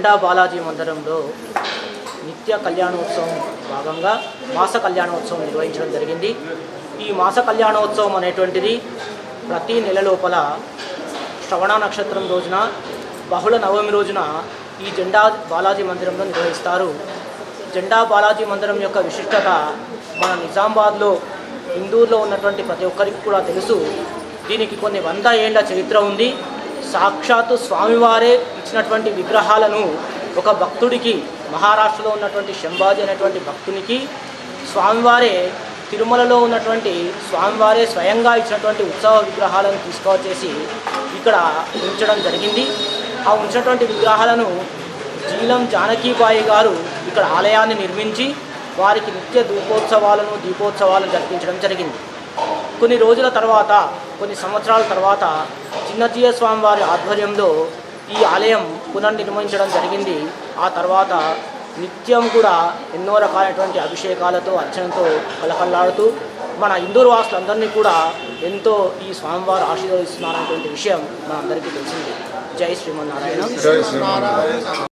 జెండా బాలాజీ మందిరంలో నిత్య కళ్యాణోత్సవం భాగంగా మాస కళ్యాణోత్సవం నిర్వహించడం జరిగింది ఈ మాస కళ్యాణోత్సవం అనేటువంటిది ప్రతి నెల లోపల శ్రవణ నక్షత్రం రోజున బహుళ నవమి రోజున ఈ జెండా బాలాజీ మందిరంలో నిర్వహిస్తారు జెండా బాలాజీ మందిరం యొక్క విశిష్టత మన నిజామాబాద్లో హిందూర్లో ఉన్నటువంటి ప్రతి ఒక్కరికి కూడా తెలుసు దీనికి కొన్ని వంద ఏళ్ల చరిత్ర ఉంది సాక్షాత్తు స్వామివారే ఇచ్చినటువంటి విగ్రహాలను ఒక భక్తుడికి మహారాష్ట్రలో ఉన్నటువంటి శంభాజీ అనేటువంటి భక్తునికి స్వామివారే తిరుమలలో ఉన్నటువంటి స్వామివారే స్వయంగా ఇచ్చినటువంటి ఉత్సవ విగ్రహాలను తీసుకొచ్చేసి ఇక్కడ ఉంచడం జరిగింది ఆ ఉంచినటువంటి విగ్రహాలను జీలం జానకీబాయి గారు ఇక్కడ ఆలయాన్ని నిర్మించి వారికి నిత్య దీపోత్సవాలను దీపోత్సవాలను జరిపించడం జరిగింది కొన్ని రోజుల తర్వాత కొన్ని సంవత్సరాల తర్వాత చిన్నజీయ స్వామి వారి ఆధ్వర్యంలో ఈ ఆలయం పునర్నిర్మించడం జరిగింది ఆ తర్వాత నిత్యం కూడా ఎన్నో రకాలైనటువంటి అభిషేకాలతో అర్చనతో కలకల్లాడుతూ మన ఇందూరు వాసులందరినీ కూడా ఎంతో ఈ స్వామివారు ఆశీర్వదిస్తున్నారనేటువంటి విషయం మనందరికీ తెలిసింది జై శ్రీమన్నారాయణ జై శ్రీమన్నారాయణ